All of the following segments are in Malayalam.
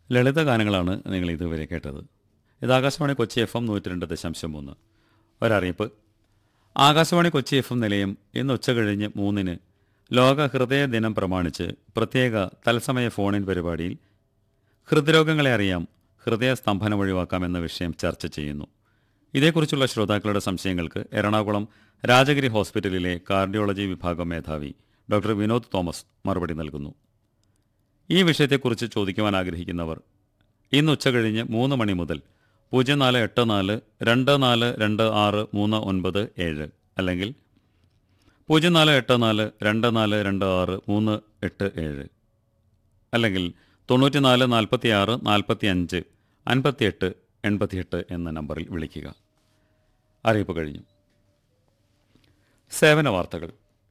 ലളിത ഗാനങ്ങളാണ് നിങ്ങൾ ഇതുവരെ കേട്ടത് ഇത് ആകാശവാണി കൊച്ചി എഫ് എം നൂറ്റി രണ്ട് ദശാംശം മൂന്ന് ഒരറിയിപ്പ് ആകാശവാണി കൊച്ചി എഫ് എം നിലയം ഇന്ന് ഉച്ചകഴിഞ്ഞ് മൂന്നിന് ലോക ഹൃദയ ദിനം പ്രമാണിച്ച് പ്രത്യേക തത്സമയ ഫോണിൻ പരിപാടിയിൽ ഹൃദ്രോഗങ്ങളെ അറിയാം ഹൃദയ സ്തംഭനം ഒഴിവാക്കാം എന്ന വിഷയം ചർച്ച ചെയ്യുന്നു ഇതേക്കുറിച്ചുള്ള ശ്രോതാക്കളുടെ സംശയങ്ങൾക്ക് എറണാകുളം രാജഗിരി ഹോസ്പിറ്റലിലെ കാർഡിയോളജി വിഭാഗം മേധാവി ഡോക്ടർ വിനോദ് തോമസ് മറുപടി നൽകുന്നു ഈ വിഷയത്തെക്കുറിച്ച് ചോദിക്കുവാൻ ആഗ്രഹിക്കുന്നവർ ഇന്ന് ഉച്ചകഴിഞ്ഞ് മൂന്ന് മണി മുതൽ പൂജ്യം നാല് എട്ട് നാല് രണ്ട് നാല് രണ്ട് ആറ് മൂന്ന് ഒൻപത് ഏഴ് അല്ലെങ്കിൽ പൂജ്യം നാല് എട്ട് നാല് രണ്ട് നാല് രണ്ട് ആറ് മൂന്ന് എട്ട് ഏഴ് അല്ലെങ്കിൽ തൊണ്ണൂറ്റിനാല് നാൽപ്പത്തി ആറ് നാൽപ്പത്തി അഞ്ച് അൻപത്തിയെട്ട് എൺപത്തിയെട്ട് എന്ന നമ്പറിൽ വിളിക്കുക അറിയിപ്പ് കഴിഞ്ഞു സേവന വാർത്തകൾ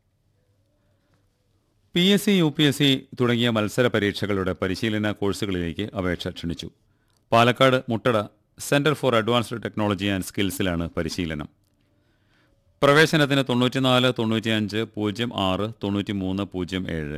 P S C U P S C തുടങ്ങിയ മത്സര പരീക്ഷകളുടെ പരിശീലന കോഴ്സുകളിലേക്ക് അപേക്ഷ ക്ഷണിച്ചു Palakkad Muttada centre for advanced technology and സ്കിൽസിലാണ് പരിശീലനം പ്രവേശനത്തിന് തൊണ്ണൂറ്റിനാല് തൊണ്ണൂറ്റിയഞ്ച് പൂജ്യം ആറ് തൊണ്ണൂറ്റി മൂന്ന് പൂജ്യം ഏഴ്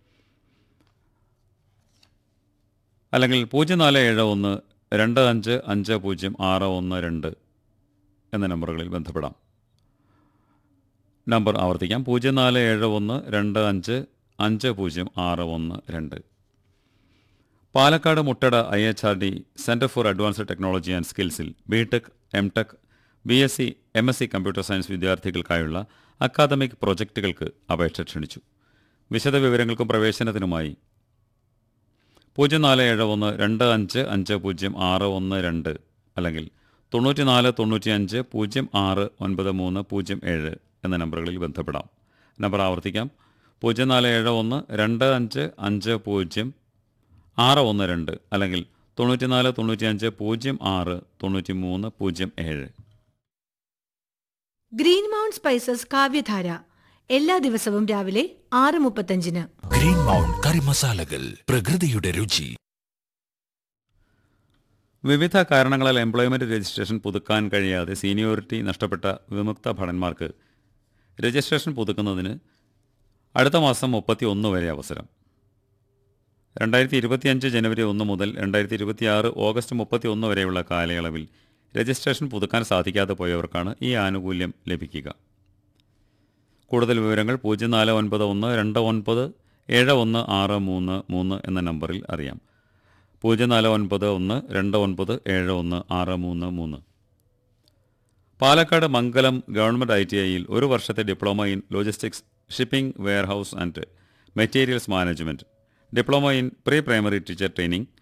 അല്ലെങ്കിൽ പൂജ്യം നാല് ഏഴ് ഒന്ന് രണ്ട് അഞ്ച് അഞ്ച് പൂജ്യം ആറ് ഒന്ന് രണ്ട് എന്ന നമ്പറുകളിൽ ബന്ധപ്പെടാം നമ്പർ ആവർത്തിക്കാം പൂജ്യം നാല് ഏഴ് ഒന്ന് രണ്ട് അഞ്ച് അഞ്ച് പൂജ്യം ആറ് ഒന്ന് രണ്ട് Palakkad Muttada I H R D centre for advanced technology and സ്കിൽസിൽ B tech M tech B S C M S C computer science വിദ്യാർത്ഥികൾക്കായുള്ള അക്കാദമിക് പ്രൊജക്റ്റുകൾക്ക് അപേക്ഷ ക്ഷണിച്ചു വിശദ വിവരങ്ങൾക്കും പ്രവേശനത്തിനുമായി പൂജ്യം നാല് ഏഴ് ഒന്ന് രണ്ട് അഞ്ച് അഞ്ച് പൂജ്യം ആറ് ഒന്ന് രണ്ട് അല്ലെങ്കിൽ തൊണ്ണൂറ്റിനാല് തൊണ്ണൂറ്റിയഞ്ച് പൂജ്യം ആറ് ഒൻപത് മൂന്ന് പൂജ്യം ഏഴ് എന്ന നമ്പറുകളിൽ ബന്ധപ്പെടാം നമ്പർ ആവർത്തിക്കാം പൂജ്യം നാല് ഏഴ് ഒന്ന് രണ്ട് അഞ്ച് അഞ്ച് പൂജ്യം ആറ് ഒന്ന് രണ്ട് അല്ലെങ്കിൽ തൊണ്ണൂറ്റിനാല് തൊണ്ണൂറ്റിയഞ്ച് പൂജ്യം ആറ് തൊണ്ണൂറ്റി മൂന്ന് പൂജ്യം ഏഴ് ഗ്രീൻ മൗണ്ട് സ്പൈസസ് കാവ്യധാര എല്ലാ ദിവസവും രാവിലെ ആറ് മുപ്പത്തഞ്ചിന് ഗ്രീൻ മൗണ്ട് കറി മസാലകൾ പ്രകൃതിയുടെ രുചി വിവിധ കാരണങ്ങളാൽ എംപ്ലോയ്മെന്റ് രജിസ്ട്രേഷൻ പുതുക്കാൻ കഴിയാതെ സീനിയോറിറ്റി നഷ്ടപ്പെട്ട വിമുക്ത ഭടന്മാർക്ക് രജിസ്ട്രേഷൻ പുതുക്കുന്നതിന് അടുത്ത മാസം മുപ്പത്തി ഒന്ന് വരെ അവസരം രണ്ടായിരത്തി ഇരുപത്തിയഞ്ച് ജനുവരി ഒന്ന് മുതൽ രണ്ടായിരത്തി ഇരുപത്തിയാറ് ഓഗസ്റ്റ് മുപ്പത്തി ഒന്ന് വരെയുള്ള കാലയളവിൽ രജിസ്ട്രേഷൻ പുതുക്കാൻ സാധിക്കാതെ പോയവർക്കാണ് ഈ ആനുകൂല്യം ലഭിക്കുക കൂടുതൽ വിവരങ്ങൾ പൂജ്യം നാല് ഒൻപത് ഒന്ന് രണ്ട് ഒൻപത് ഏഴ് ഒന്ന് ആറ് മൂന്ന് മൂന്ന് എന്ന നമ്പറിൽ അറിയാം പൂജ്യം നാല് ഒൻപത് ഒന്ന് രണ്ട് ഒൻപത് ഏഴ് ഒന്ന് ആറ് മൂന്ന് മൂന്ന് Palakkad Mangalam government I T ഐയിൽ ഒരു വർഷത്തെ diploma in logistics shipping warehouse and materials management diploma in pre primary teacher training